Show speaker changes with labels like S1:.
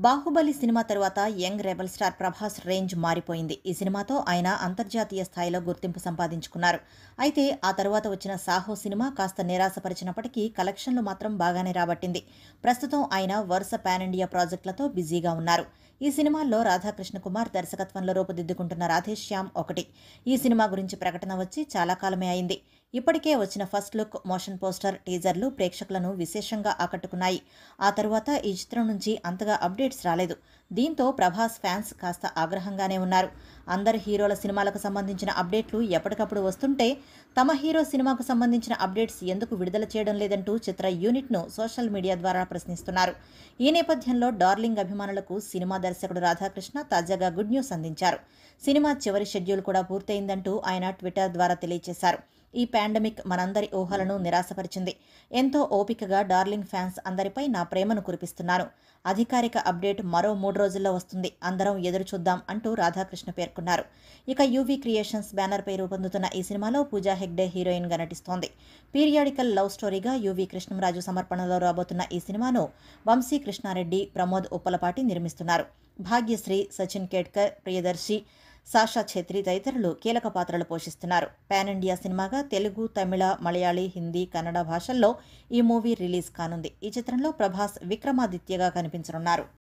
S1: బాహుబలి సినిమా తరువాత young rebel star Prabhas range మారిపోయింది ఈ సినిమాతో ఆయన అంతర్జాతీయ స్థాయిలో గుర్తింపు సంపాదించుకున్నారు అయితే ఆ తరువాత వచ్చిన సాహో సినిమా కాస్త నిరాశపరిచినప్పటికీ కలెక్షన్లు మాత్రం బాగానే రాబట్టింది ప్రస్తుతం ఆయన వరుస పాన్ ఇండియా ప్రాజెక్టులతో బిజీగా ఉన్నారు ఈ సినిమాల్లో రాధాకృష్ణ కుమార్ దర్శకత్వంలో రూపుదిద్దుకుంటున్న రాధేశ్యామ్ ఒకటి ఈ సినిమా గురించి ప్రకటన వచ్చి చాలా కాలమే అయింది ఇప్పటికే వచ్చిన ఫస్ట్ లుక్ మోషన్ పోస్టర్ టీజర్లు ప్రేక్షకులను విశేషంగా ఆకట్టుకున్నాయి ఆ తరువాత ఈ చిత్రం నుంచి అంతగా అప్డేట్స్ రాలేదు దీంతో ప్రభాస్ ఫ్యాన్స్ కాస్త ఆగ్రహంగానే ఉన్నారు అందరు హీరోల సినిమాలకు సంబంధించిన అప్డేట్లు ఎప్పటికప్పుడు వస్తుంటే తమ హీరో సినిమాకు సంబంధించిన అప్డేట్స్ ఎందుకు విడుదల చేయడం లేదంటూ చిత్ర యూనిట్ను సోషల్ మీడియా ద్వారా ప్రశ్నిస్తున్నారు ఈ నేపథ్యంలో డార్లింగ్ అభిమానులకు సినిమా దర్శకుడు రాధాకృష్ణ తాజాగా గుడ్ న్యూస్ అందించారు సినిమా చివరి షెడ్యూల్ కూడా పూర్తయిందంటూ ఆయన ట్విట్టర్ ద్వారా తెలియజేశారు ఈ పాండమిక్ మనందరి ఊహలను నిరాశపరిచింది ఎంతో ఓపికగా డార్లింగ్ ఫ్యాన్స్ అందరిపై నా ప్రేమను కురిపిస్తున్నాను అధికారిక అప్డేట్ మరో మూడు రోజుల్లో వస్తుంది అందరం ఎదురు చూద్దాం అంటూ రాధాకృష్ణ పేర్కొన్నారు ఇక యూవీ క్రియేషన్స్ బ్యానర్పై రూపొందుతున్న ఈ సినిమాలో పూజా హెగ్డే హీరోయిన్గా నటిస్తోంది పీరియాడికల్ లవ్ స్టోరీగా యూవీ కృష్ణంరాజు సమర్పణలో రాబోతున్న ఈ సినిమాను వంశీ కృష్ణారెడ్డి ప్రమోద్ ఉప్పలపాటి నిర్మిస్తున్నారు భాగ్యశ్రీ సచిన్ కేడ్కర్ ప్రియదర్శి సాషా ఛేత్రి తదితరులు కీలక పాత్రలు పోషిస్తున్నారు పాన్ ఇండియా సినిమాగా తెలుగు తమిళ మలయాళీ హిందీ కన్నడ భాషల్లో ఈ మూవీ రిలీజ్ కానుంది ఈ చిత్రంలో ప్రభాస్ విక్రమాదిత్యగా కనిపించనున్నారు